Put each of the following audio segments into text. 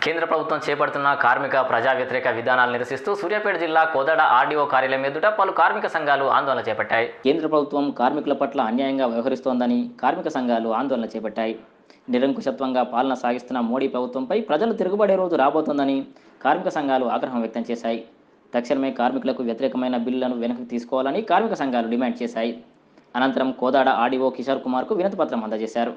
కేంద్ర ప్రభుత్వం చేపడుతున్న కార్మిక ప్రజా వ్యతిరేక విధానాలు నిరసిస్తూ సూర్యాపేట జిల్లా కోదాడ ఆర్డీఓ కార్యాలయం ఎదుట పలు కార్మిక సంఘాలు ఆందోళన చేపట్టాయి కేంద్ర ప్రభుత్వం కార్మికుల పట్ల అన్యాయంగా వ్యవహరిస్తోందని కార్మిక సంఘాలు ఆందోళన చేపట్టాయి నిరంకుశత్వంగా పాలన సాగిస్తున్న మోడీ ప్రభుత్వంపై ప్రజలు తిరుగుబడే రోజు రాబోతోందని కార్మిక సంఘాలు ఆగ్రహం వ్యక్తం చేశాయి తక్షణమే కార్మికులకు వ్యతిరేకమైన బిల్లులను వెనక్కి తీసుకోవాలని కార్మిక సంఘాలు డిమాండ్ చేశాయి అనంతరం కోదాడ ఆర్డీఓ కిషోర్ కుమార్కు వినతిపత్రం అందజేశారు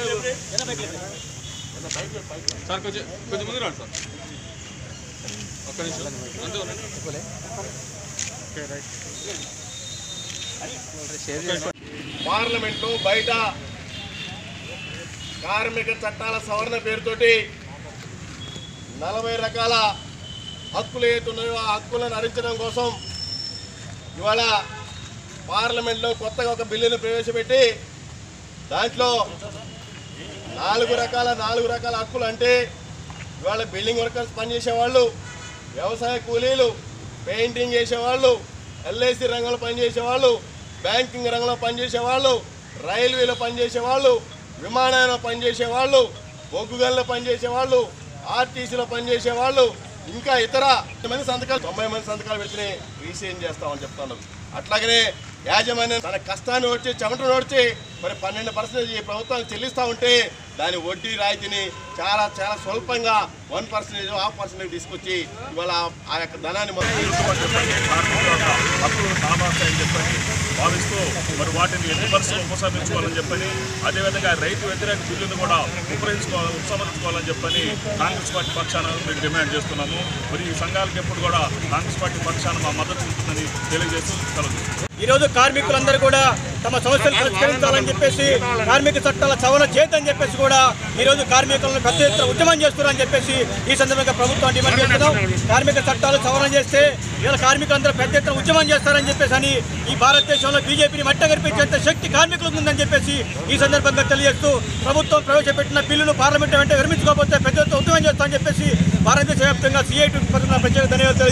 సార్ కొంచెం కొంచెం ముందు రండి సార్ ఒక్క నిమిషం అంతే ఉండండి. పార్లమెంట్లో బయట కార్మిక చట్టాల సవరణ పేరుతోటి నలభై రకాల హక్కులు ఏతున్నాయో ఆ హక్కులను హరించడం కోసం ఇవాళ పార్లమెంట్లో కొత్తగా ఒక బిల్లును ప్రవేశపెట్టి దాంట్లో నాలుగు రకాల నాలుగు రకాల హక్కులు అంటే ఇవాళ బిల్డింగ్ వర్కర్స్ పనిచేసేవాళ్ళు వ్యవసాయ కూలీలు పెయింటింగ్ చేసేవాళ్ళు ఎల్ఐసి రంగంలో పనిచేసేవాళ్ళు బ్యాంకింగ్ రంగంలో పనిచేసేవాళ్ళు రైల్వేలో పనిచేసేవాళ్ళు విమానాల్లో పనిచేసేవాళ్ళు బొగ్గు గనుల్లో పనిచేసేవాళ్ళు ఆర్టీసీలో పనిచేసేవాళ్ళు ఇంకా ఇతర మంది సంతకాలు తొంభై మంది సంతకాలు పెట్టి రీసైన్ చేస్తామని చెప్తాను అట్లాగనే యాజమాన్యం తన కష్టాన్ని వచ్చి చెమటను వచ్చి మరి పన్నెండు పర్సెంట్ ఈ ప్రభుత్వానికి చెల్లిస్తూ ఉంటే దాని వడ్డీ రాయితీని చాలా చాలా స్వల్పంగా వన్ పర్సెంటేజ్ హాఫ్ పర్సెంటేజ్ తీసుకొచ్చి ఇవాళ ఆ యొక్క ధనాన్ని హక్కులు కాపాడుతాయని చెప్పని భావిస్తూ మరి వాటిని ఎన్ని పరిస్థితులు ఉపసంహరించుకోవాలని చెప్పని అదేవిధంగా రైతు వ్యతిరేక బిల్లును కూడా ఉపయోగించుకోవాలి ఉపసంహరించుకోవాలని చెప్పని కాంగ్రెస్ పార్టీ పక్షాన మేము డిమాండ్ చేస్తున్నాము మరి ఈ సంఘాలకు ఎప్పుడు కూడా కాంగ్రెస్ పార్టీ పక్షాన మా మద్దతు ఉంటుందని తెలియజేస్తూ కలుగుతుంది ఈరోజు కార్మికులందరూ కూడా తమ సమస్యలు పరిష్కరించాలని చెప్పేసి కార్మిక చట్టాల సవరణ చేయదని చెప్పేసి కూడా ఈరోజు కార్మికులను పెద్ద ఎత్తున ఉద్యమం చేస్తున్నారని చెప్పేసి ఈ సందర్భంగా ప్రభుత్వం డిమాండ్ చేస్తున్నాం కార్మిక చట్టాలు సవరణ చేస్తే ఇలా కార్మికులందరూ పెద్ద ఎత్తున ఉద్యమం చేస్తారని చెప్పేసి అని ఈ భారతదేశంలో బీజేపీని మట్ట గడిపించేంత శక్తి కార్మికులకు ఉందని చెప్పేసి ఈ సందర్భంగా తెలియజేస్తూ ప్రభుత్వం ప్రవేశపెట్టిన బిల్లును పార్లమెంట్ వెంట విరమించుకోకపోతే పెద్ద ఎత్తున ఉద్యమం చేస్తామని చెప్పేసి భారతదేశ వ్యాప్తంగా సిఐటి ప్రజల ప్రత్యేక ధన్యవాదాలు